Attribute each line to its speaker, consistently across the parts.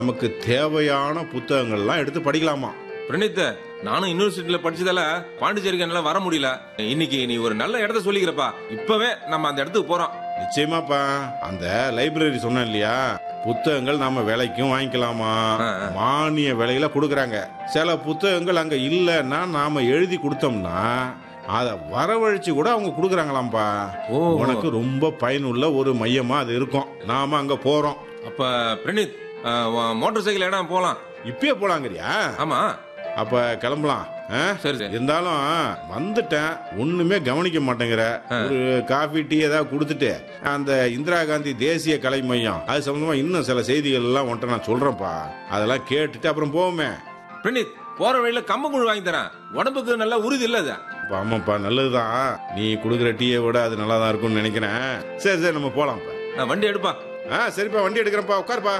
Speaker 1: நமக்கு தேவையான புத்தகங்கள்லாம் எடுத்து படிக்கலாமா
Speaker 2: பிரணீத் நானும் யூனிவர்சிட்டியில படிச்சதால பாண்டிச்சேரிக்கு என்னால வர முடியல இன்னைக்கு நீ ஒரு நல்ல இடத்த சொல்லிக்கிறப்பா இப்பவே நம்ம அந்த இடத்துக்கு போறோம்
Speaker 1: நிச்சயமாப்பா அந்த லைப்ரரி சொன்னேன் இல்லையா புத்தகங்கள் நாம விலைக்கும் வாங்கிக்கலாமா
Speaker 2: ஆ, ஆ.
Speaker 1: மானிய விலையில கொடுக்கறாங்க சில புத்தகங்கள் அங்க இல்லைன்னா நாம எழுதி கொடுத்தோம்னா அதை வரவழைச்சு கூட அவங்க கொடுக்குறாங்களாம்ப்பா
Speaker 2: ஓ.
Speaker 1: உனக்கு ரொம்ப பயனுள்ள ஒரு மையமா அது இருக்கும் நாம அங்க போறோம்
Speaker 2: அப்ப பிரணீத் மோட்டார் சைக்கிள் இடம் போலாம்
Speaker 1: இப்பயே போலாங்கறியா
Speaker 2: ஆமா
Speaker 1: அப்ப கிளம்பலாம் ஆ?
Speaker 2: சரி சரி
Speaker 1: இருந்தாலும் வந்துட்டேன் ஒண்ணுமே கவனிக்க மாட்டேங்கிற ஒரு காஃபி டீ ஏதாவது கொடுத்துட்டு அந்த இந்திரா காந்தி தேசிய கலை மையம் அது சம்பந்தமா இன்னும் சில செய்திகள் எல்லாம் உன்ட்ட நான் சொல்றேன்ப்பா அதெல்லாம் கேட்டுட்டு அப்புறம் போவோமே
Speaker 2: பிரணீத் போற வழியில கம்பங்கூழ் வாங்கி தரேன் உடம்புக்கு நல்ல உறுதி இல்ல அது
Speaker 1: அப்ப ஆமாப்பா நல்லதுதான் நீ கொடுக்குற டீயை விட அது நல்லா தான் இருக்கும்னு நினைக்கிறேன் சரி சரி நம்ம போலாம்ப்பா
Speaker 2: ஆ, வண்டி எடுப்பா
Speaker 1: ஆ சரிப்பா வண்டி எடுக்கிறேன்ப்பா உட்காருப்பா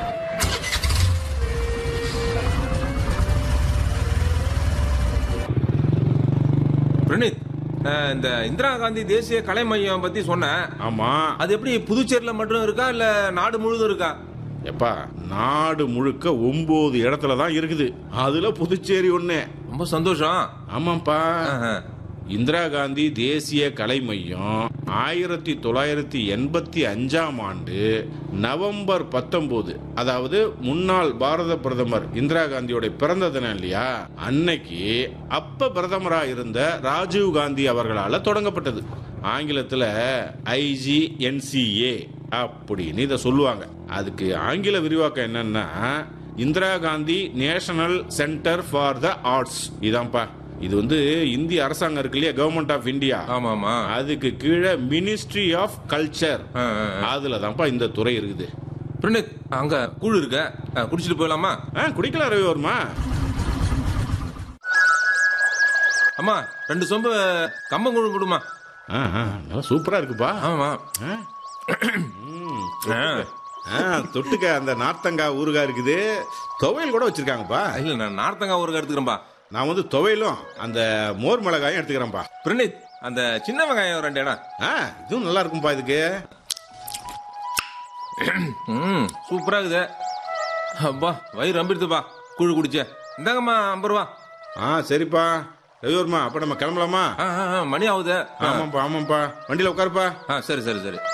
Speaker 2: பிரணீத் ஆ, இந்த இந்திரா காந்தி தேசிய கலை மையம் பத்தி சொன்னேன்
Speaker 1: ஆமா
Speaker 2: அது எப்படி புதுச்சேரியில மட்டும் இருக்கா இல்ல நாடு முழுதும் இருக்கா
Speaker 1: எப்பா நாடு முழுக்க ஒன்பது இடத்துல தான் இருக்குது அதுல புதுச்சேரி ஒண்ணு
Speaker 2: ரொம்ப சந்தோஷம்
Speaker 1: ஆமாப்பா
Speaker 2: ஆஹா.
Speaker 1: இந்திரா காந்தி தேசிய கலை மையம் ஆயிரத்தி தொள்ளாயிரத்தி எண்பத்தி அஞ்சாம் ஆண்டு நவம்பர் பத்தொன்பது அதாவது முன்னாள் பாரத பிரதமர் இந்திரா காந்தியோட பிறந்த தினம் இல்லையா அன்னைக்கு அப்ப பிரதமரா இருந்த ராஜீவ் காந்தி அவர்களால தொடங்கப்பட்டது ஆங்கிலத்துல ஐஜிஎன்சிஏ அப்படின்னு இதை சொல்லுவாங்க அதுக்கு ஆங்கில விரிவாக்கம் என்னன்னா Indira Gandhi national centre for the arts இதான்ப்பா இது வந்து இந்திய அரசாங்கம் இருக்கு இல்லையா கவர்மெண்ட் ஆஃப் இந்தியா
Speaker 2: ஆமா ஆமா
Speaker 1: அதுக்கு கீழே மினிஸ்ட்ரி ஆஃப் கல்ச்சர்
Speaker 2: ஆ, ஆ, ஆ.
Speaker 1: அதுல தான்ப்பா இந்த துறை இருக்குது
Speaker 2: பிரணீத் அங்க கூழ் இருக்க ஆ, குடிச்சிட்டு போயிடலாமா
Speaker 1: ஆ குடிக்கலாம் ரவிவர்மா
Speaker 2: அம்மா ரெண்டு சொம்பு கம்பங்கூழ் கொடுமா
Speaker 1: ஆ, ஆ, நல்லா சூப்பரா இருக்குப்பா
Speaker 2: ஆமா
Speaker 1: ஆ? ம்,
Speaker 2: ஆ.
Speaker 1: ஆ, தொட்டுக்க அந்த நார்த்தங்காய் ஊறுகாய் இருக்குது துவையல் கூட வச்சிருக்காங்கப்பா
Speaker 2: இல்ல நான் நார்த்தங்காய் ஒரு எடுத்துக்கிறேன்பா
Speaker 1: நான் வந்து துவையலும் அந்த மோர் மிளகாயும் எடுத்துக்கிறேன்ப்பா
Speaker 2: பிரணீத் அந்த சின்ன வெங்காயம் ரெண்டு இடம்
Speaker 1: ஆ இதுவும் நல்லா இருக்கும்பா இதுக்கு
Speaker 2: ம் சூப்பரா இருக்குது அப்பா வயிறு ரம்பிடுதுப்பா கூழ் குடிச்ச இந்தாங்கம்மா ஐம்பது ரூபா
Speaker 1: ஆ சரிப்பா ரவிவர்மா அப்ப நம்ம கிளம்பலாமா
Speaker 2: ஆ, ஆ, ஆ, மணி ஆகுது ஆ,
Speaker 1: ஆமாப்பா ஆமாப்பா வண்டியில உட்காருப்பா
Speaker 2: ஆ சரி சரி சரி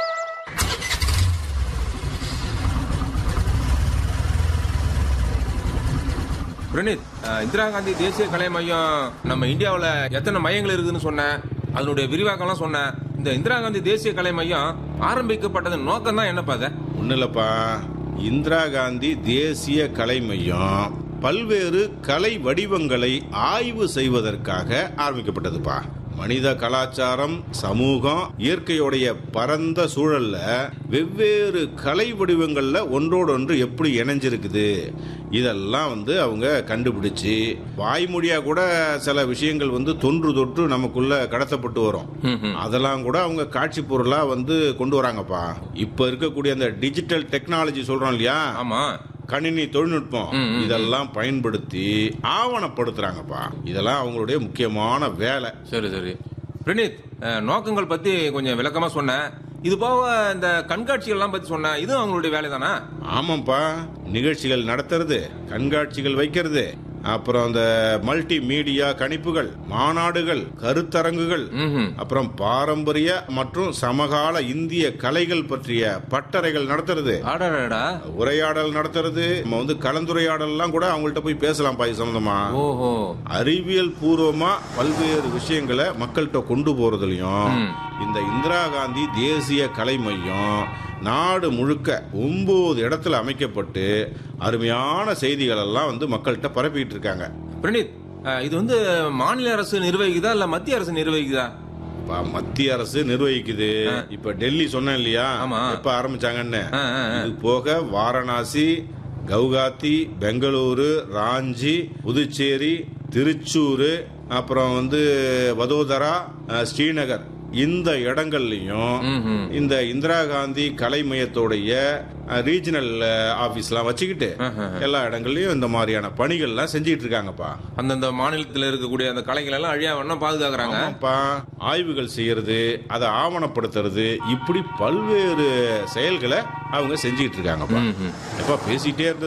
Speaker 2: பிரணீத் ஆ, இந்திரா காந்தி தேசிய கலை மையம் நம்ம இந்தியாவுல எத்தனை மையங்கள் இருக்குதுன்னு சொன்னேன் அதனுடைய விரிவாக்கம்லாம் சொன்னேன் இந்த இந்திரா காந்தி தேசிய கலை மையம் ஆரம்பிக்கப்பட்டதன் நோக்கம் தான் என்னப்பா அது
Speaker 1: ஒன்றும் இல்லைப்பா இந்திரா காந்தி தேசிய கலை மையம் பல்வேறு கலை வடிவங்களை ஆய்வு செய்வதற்காக ஆரம்பிக்கப்பட்டதுப்பா மனித கலாச்சாரம் சமூகம் இயற்கையுடைய பரந்த சூழல்ல வெவ்வேறு கலை வடிவங்கள்ல ஒன்றோடொன்று எப்படி இணைஞ்சிருக்குது இதெல்லாம் வந்து அவங்க கண்டுபிடிச்சு வாய்மொழியா கூட சில விஷயங்கள் வந்து தொன்று தொற்று நமக்குள்ள கடத்தப்பட்டு வரும்
Speaker 2: ம், ம்.
Speaker 1: அதெல்லாம் கூட அவங்க காட்சி பொருளா வந்து கொண்டு வராங்கப்பா இப்ப இருக்கக்கூடிய அந்த டிஜிட்டல் டெக்னாலஜி சொல்றோம் இல்லையா
Speaker 2: ஆமா
Speaker 1: கணினி தொழில்நுட்பம்
Speaker 2: ம், ம்,
Speaker 1: இதெல்லாம் பயன்படுத்தி ஆவணப்படுத்துறாங்கப்பா இதெல்லாம் அவங்களுடைய முக்கியமான வேலை
Speaker 2: சரி சரி பிரணீத் அஹ், நோக்கங்கள் பத்தி கொஞ்சம் விளக்கமா சொன்னேன் இது போக இந்த கண்காட்சிகள்லாம் பத்தி சொன்னேன் இதுவும் அவங்களுடைய வேலை தானே
Speaker 1: ஆமாப்பா நிகழ்ச்சிகள் நடத்துறது கண்காட்சிகள் வைக்கிறது அப்புறம் அந்த மல்டி மீடியா கணிப்புகள் மாநாடுகள் கருத்தரங்குகள்
Speaker 2: ம்
Speaker 1: அப்புறம் பாரம்பரிய மற்றும் சமகால இந்திய கலைகள் பற்றிய பட்டறைகள் நடத்துறது
Speaker 2: ஆடாடா
Speaker 1: உரையாடல் நடத்துறது நம்ம வந்து கலந்துரையாடல்லாம் கூட அவங்கள்ட்ட போய் பேசலாம் பாய் சம்பந்தமா
Speaker 2: ஓஹோ
Speaker 1: அறிவியல் பூர்வமா பல்வேறு விஷயங்களை மக்கள்கிட்ட கொண்டு போறதுலயும்
Speaker 2: ம்.
Speaker 1: இந்த இந்திரா காந்தி தேசிய கலை மையம் நாடு முழுக்க ஒன்பது இடத்துல அமைக்கப்பட்டு அருமையான செய்திகள் எல்லாம் வந்து மக்கள்கிட்ட பரப்பிட்டு இருக்காங்க
Speaker 2: பிரணீத் அஹ், இது வந்து மாநில அரசு நிர்வகிக்குதா இல்ல மத்திய அரசு நிர்வகிக்குதா
Speaker 1: இப்ப மத்திய அரசு நிர்வகிக்குது இப்ப டெல்லி சொன்னேன் இல்லையா
Speaker 2: ஆமா.
Speaker 1: எப்ப ஆரம்பிச்சாங்கன்னு
Speaker 2: ஆ, ஆ, ஆ.
Speaker 1: இது போக வாரணாசி கவுகாத்தி பெங்களூரு ராஞ்சி புதுச்சேரி திருச்சூர் அப்புறம் வந்து வதோதரா அஹ், ஸ்ரீநகர் இந்த இடங்கள்லயும்
Speaker 2: ம்ஹும்.
Speaker 1: இந்த இந்திரா காந்தி கலை மையத்தோடைய ரீஜனல் ஆபீஸ்லாம் வச்சுக்கிட்டு எல்லா இடங்கள்லயும் இந்த மாதிரியான பணிகள்லாம் செஞ்சுட்டு இருக்காங்கப்பா
Speaker 2: அந்தந்த மாநிலத்தில் இருக்கக்கூடிய அந்த கலைகள் எல்லாம் அழியாம பாதுகாக்கிறாங்க
Speaker 1: ஆமாப்பா ஆய்வுகள் செய்யறது அதை ஆவணப்படுத்துறது இப்படி பல்வேறு செயல்களை அவங்க செஞ்சுட்டு இருக்காங்கப்பா
Speaker 2: ம்ஹும்.
Speaker 1: எப்ப பேசிட்டே இருந்த